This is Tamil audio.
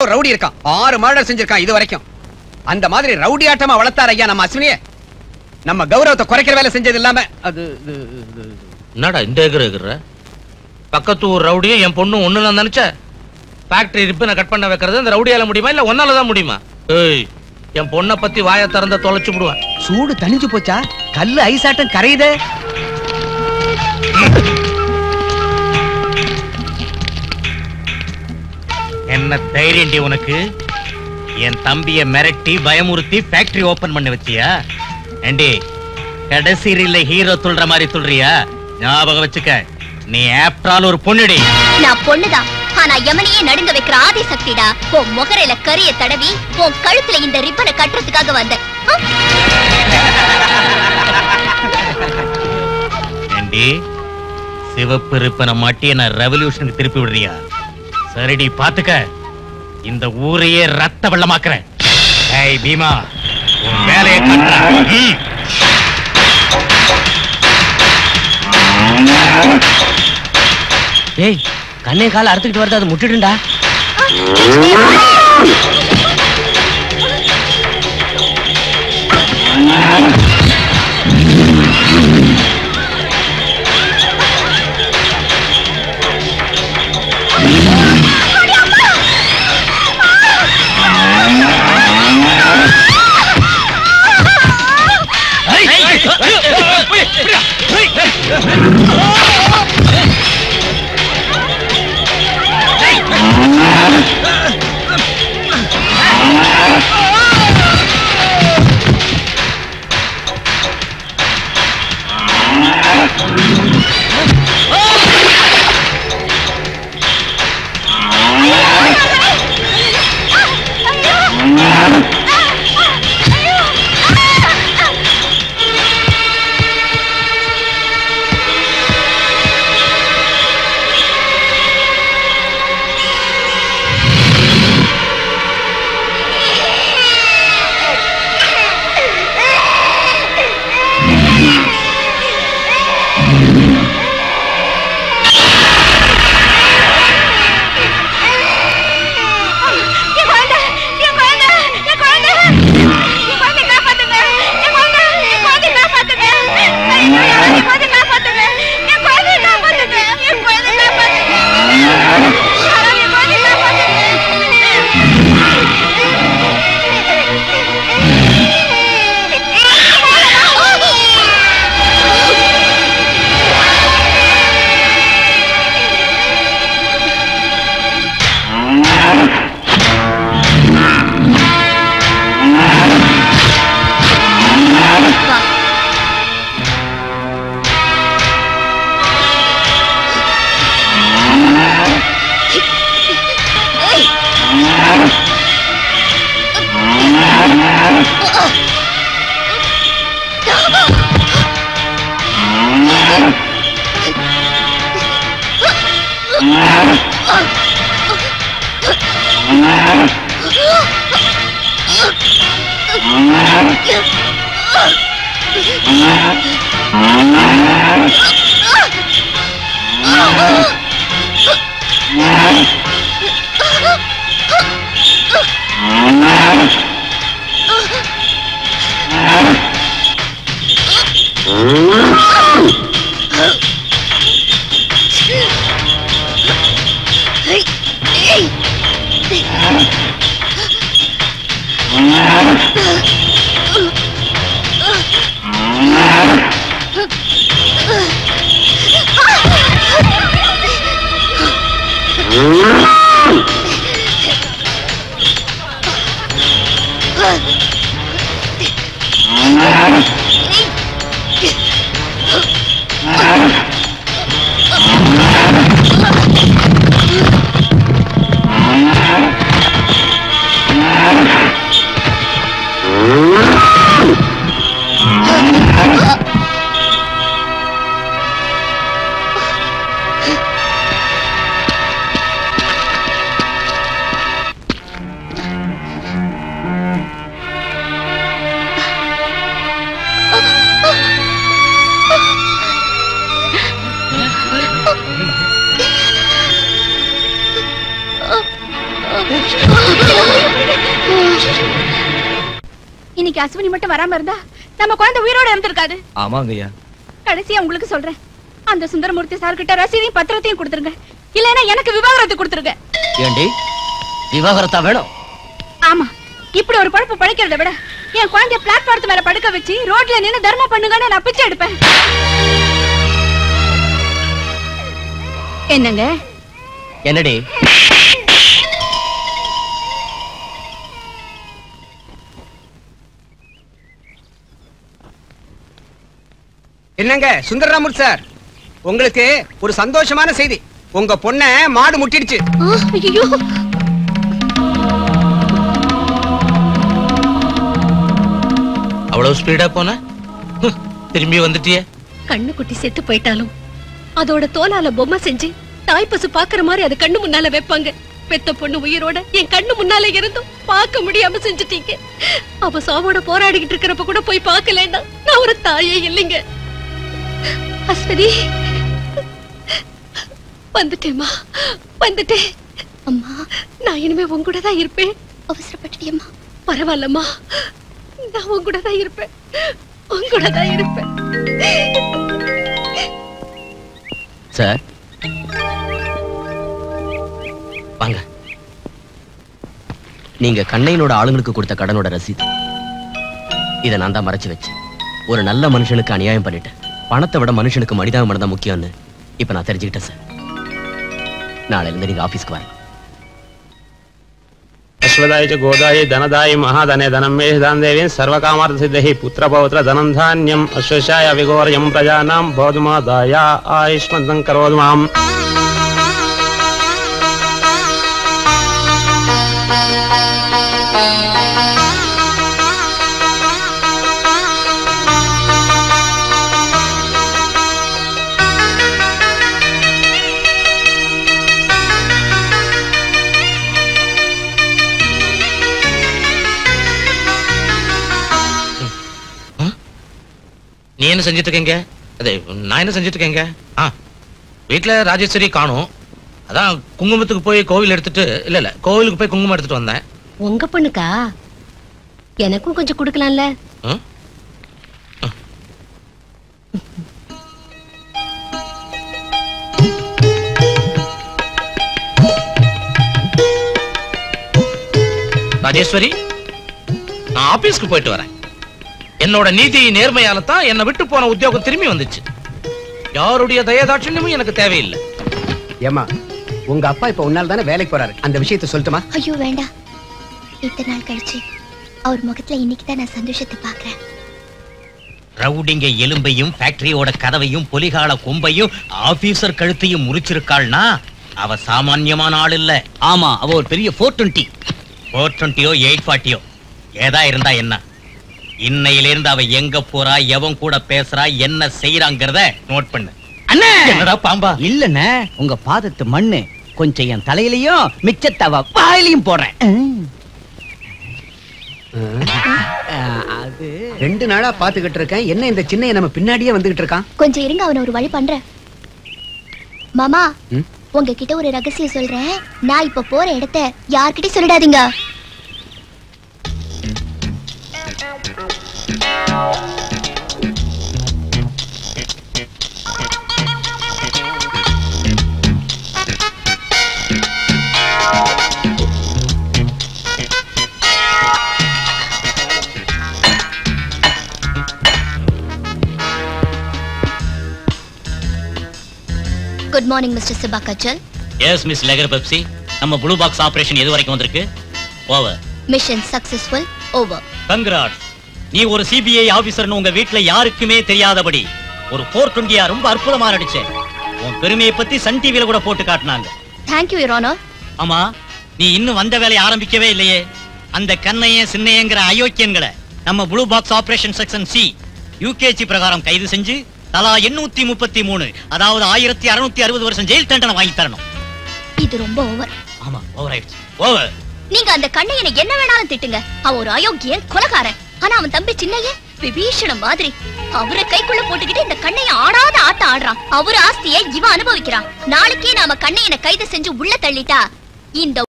ஒரு ரவுடி இருக்கான் ஆறு மர்டர் செஞ்சிருக்கான் இது வரைக்கும் அந்த மாதிரி ரவுடி ஆட்டமா வளர்த்தார் ஐயா நம்ம அஸ்வினியே நம்ம கௌரவத்தை குறைக்கிற வேலை செஞ்சது இல்லாம அது இது, இது, இது. என்னடா இந்த எகிற எகிற பக்கத்து ஊர் ரவுடியும் என் பொண்ணும் ஒண்ணுதான் நினைச்ச ஃபேக்டரி ரிப்பனை கட் பண்ண வைக்கிறது இந்த ரவுடியால முடியுமா இல்ல ஒன்னால தான் முடியுமா ஏய் என் பொண்ணை பத்தி வாயை திறந்த தொலைச்சு விடுவேன் சூடு தணிஞ்சு போச்சா கல்லு ஐசாட்டம் கரையுதே என்ன தைரியண்டி உனக்கு என் தம்பிய மிரட்டி பயமுறுத்தி ஃபேக்டரி ஓபன் பண்ண வச்சியா ஏண்டி கடைசி ரீல்ல ஹீரோ துள்ற மாதிரி துள்றியா ஞாபகம் வச்சுக்க நீ ஆப்டால் ஒரு பொண்ணுடி நான் பொண்ணுதான் ஆனா யமனையே நடுங்க வைக்கிற ஆதி சக்திடா உன் முகரையில கரிய தடவி உன் கழுத்துல இந்த ரிப்பனை கட்டுறதுக்காக வந்தேன் ஆ? ஏண்டி சிவப்பு ரிப்பனை மாட்டி என்ன ரெவல்யூஷனுக்கு திருப்பி விடுறியா சரிடி பாத்துக்க இந்த ஊரையே ரத்த வெள்ளமாக்குறேன் ஏய் பீமா உன் வேலையை காட்டுறா. ம். ஏய் கண்ணே கால அறுத்துக்கிட்டு வருது அதை முட்டுடுண்டா என் குழந்தை, என் குழந்தை, என் குழந்தை, என் குழந்தைய காப்பாத்துங்க. என் குழந்தை, என் குழந்தைய காப்பாத்துங்க. ஐயோ, யாராவது என் குழந்தைய காப்பாத்துங்க. என் குழந்தைய காப்பாத்துங்க. என் குழந்தைய காப்பாத்துங்க. யாராவது என் குழந்தைய இன்னைக்கு அஸ்வினி மட்டும் வராம இருந்தா நம்ம குழந்தை உயிரோட இருந்திருக்காது ஆமாங்க ஐயா கடைசியா உங்களுக்கு சொல்றேன் அந்த சுந்தரமூர்த்தி சார் கிட்ட ரசீதையும் பத்திரத்தையும் கொடுத்துருங்க இல்லைன்னா எனக்கு விவாகரத்து கொடுத்துருங்க ஏண்டி விவாகரத்தா வேணும் ஆமா இப்படி ஒரு பழப்பு பழைக்கிறத விட என் குழந்தைய பிளாட்பாரத்து மேல படுக்க வச்சு ரோட்ல நின்னு தர்மம் பண்ணுங்கன்னு நான் பிச்சை எடுப்பேன் என்னங்க என்னடி என்னங்க சுந்தரராமூர் சார் உங்களுக்கு ஒரு சந்தோஷமான செய்தி உங்க பொண்ண மாடு முட்டிடுச்சு ஐயோ அவ்வளவு ஸ்பீடா போன ஹம், திரும்பி வந்துட்டியே கண்ணு குட்டி செத்து போயிட்டாலும் அதோட தோலால பொம்மை செஞ்சு தாய்ப்பசு பாக்குற மாதிரி அது கண்ணு முன்னால வைப்பாங்க பெத்த பொண்ணு உயிரோட என் கண்ணு முன்னால இருந்தும் பார்க்க முடியாம செஞ்சுட்டீங்க அவ சாவோட போராடிக்கிட்டு இருக்கிறப்ப கூட போய் பார்க்கலன்னா நான் ஒரு தாயே இல்லைங்க அஸ்வதி வந்துட்டேம்மா வந்துட்டேன் அம்மா நான் இனிமே உன் கூட தான் இருப்பேன் அவசரப்பட்டுட்டியம்மா பரவாயில்லம்மா நான் உன் கூட தான் இருப்பேன் உன் கூட தான் இருப்பேன் சார் வாங்க நீங்க கண்ணையனோட ஆளுங்களுக்கு கொடுத்த கடனோட ரசீது இதை நான் தான் மறைச்சு வச்சேன் ஒரு நல்ல மனுஷனுக்கு அநியாயம் பண்ணிட்டேன் பணத்தை விட மனுஷனுக்கு மனிதாபிமானம் தான் முக்கியம்னு இப்ப நான் தெரிஞ்சுக்கிட்டேன் சார் நாளையில இருந்து நீங்க ஆபீஸ்க்கு வரலாம் अश्वदाय च गोदाय धनदाय महाधने धनं मे दान देवीं सर्वकामार्थसिद्धिः पुत्रपौत्र धनं धान्यम् अश्वशाय विघोर्यं प्रजानां बोधमादाय आयुष्मन्तं करोतु माम् நீ என்ன செஞ்சுட்டு இருக்கீங்க அதே நான் என்ன செஞ்சுட்டு இருக்கேங்க ஆ வீட்டுல ராஜேஸ்வரி காணும் அதான் குங்குமத்துக்கு போய் கோவில் எடுத்துட்டு இல்ல இல்ல கோவிலுக்கு போய் குங்குமம் எடுத்துட்டு வந்தேன் உங்க பொண்ணுக்கா எனக்கும் கொஞ்சம் கொடுக்கலாம்ல ஆ? ராஜேஸ்வரி நான் ஆபீஸ்க்கு போயிட்டு வரேன் என்னோட நீதி நேர்மையால தான் என்னை விட்டு போன உத்தியோகம் திரும்பி வந்துச்சு யாருடைய தயதாட்சண்யமும் எனக்கு தேவையில்லை ஏமா உங்க அப்பா இப்ப உன்னால தானே வேலைக்கு போறாரு அந்த விஷயத்தை சொல்லட்டுமா ஐயோ வேண்டாம் இத்தனை நாள் கழிச்சு அவர் முகத்துல இன்னைக்கு தான் நான் சந்தோஷத்தை பாக்குறேன் ரவுடிங்க எலும்பையும் ஃபேக்டரியோட கதவையும் பொலிகால கொம்பையும் ஆபீசர் கழுத்தையும் முறிச்சிருக்காள்னா அவ சாமான்யமான ஆள் இல்ல ஆமா அவ ஒரு பெரிய ஃபோர் டுவெண்ட்டி ஃபோர் டுவெண்ட்டியோ எயிட் ஃபார்ட்டியோ ஏதா இருந்தா என்ன இன்னையிலிருந்து அவ எங்க போறா எவன் கூட பேசுறா என்ன செய்யறாங்கிறத நோட் பண்ணு அண்ணே என்னடா பாம்பா இல்லண்ணே உங்க பாதத்து மண்ணு கொஞ்சம் என் தலையிலயும் மிச்சத்தவ வாயிலையும் போடுறேன் அது ரெண்டு நாளா பாத்துக்கிட்டு இருக்கேன் என்ன இந்த சின்னைய நம்ம பின்னாடியே வந்துகிட்டு இருக்கான் கொஞ்சம் இருங்க அவனை ஒரு வழி பண்றேன் மாமா ம்? உங்ககிட்ட ஒரு ரகசியம் சொல்றேன் நான் இப்ப போற இடத்த யார்கிட்டயும் சொல்லிடாதீங்க குட் மார்னிங் மிஸ்டர் சிபா கச்சல் எஸ் மிஸ் லெகர் பெப்சி நம்ம ப்ளூ பாக்ஸ் ஆபரேஷன் எது வரைக்கும் வந்திருக்கு over mission successful over congrats நீ ஒரு சிபிஐ ஆபீசர்னு உங்க வீட்ல யாருக்குமே தெரியாதபடி ஒரு போர் டுவெண்டியா ரொம்ப அற்புதமா நடிச்ச உன் பெருமையை பத்தி சன் டிவில கூட போட்டு காட்டினாங்க தேங்க்யூ யூர் ஆனர் ஆமா நீ இன்னும் வந்த வேலையை ஆரம்பிக்கவே இல்லையே அந்த கண்ணைய சின்னையங்கிற அயோக்கியன்களை நம்ம blue box operation section C UKG பிரகாரம் கைது செஞ்சு தலா எண்ணூத்தி முப்பத்தி மூணு அதாவது ஆயிரத்தி அறுநூத்தி அறுபது வருஷம் ஜெயில் தண்டனை வாங்கி தரணும் இது ரொம்ப ஓவர் ஆமா ஓவர் ஆயிடுச்சு ஓவர் நீங்க அந்த கண்ணையனை என்ன வேணாலும் திட்டுங்க அவன் ஒரு அயோக்கியன் கொலகாரன் ஆனா அவன் தம்பி சின்னைய விபீஷணம் மாதிரி அவரை கைக்குள்ள போட்டுக்கிட்டு இந்த கண்ணைய ஆடாத ஆட்டம் ஆடுறான் அவர் ஆஸ்தியை இவன் அனுபவிக்கிறான் நாளைக்கே நாம கண்ணையனை கைது செஞ்சு உள்ள தள்ளிட்டா இந்த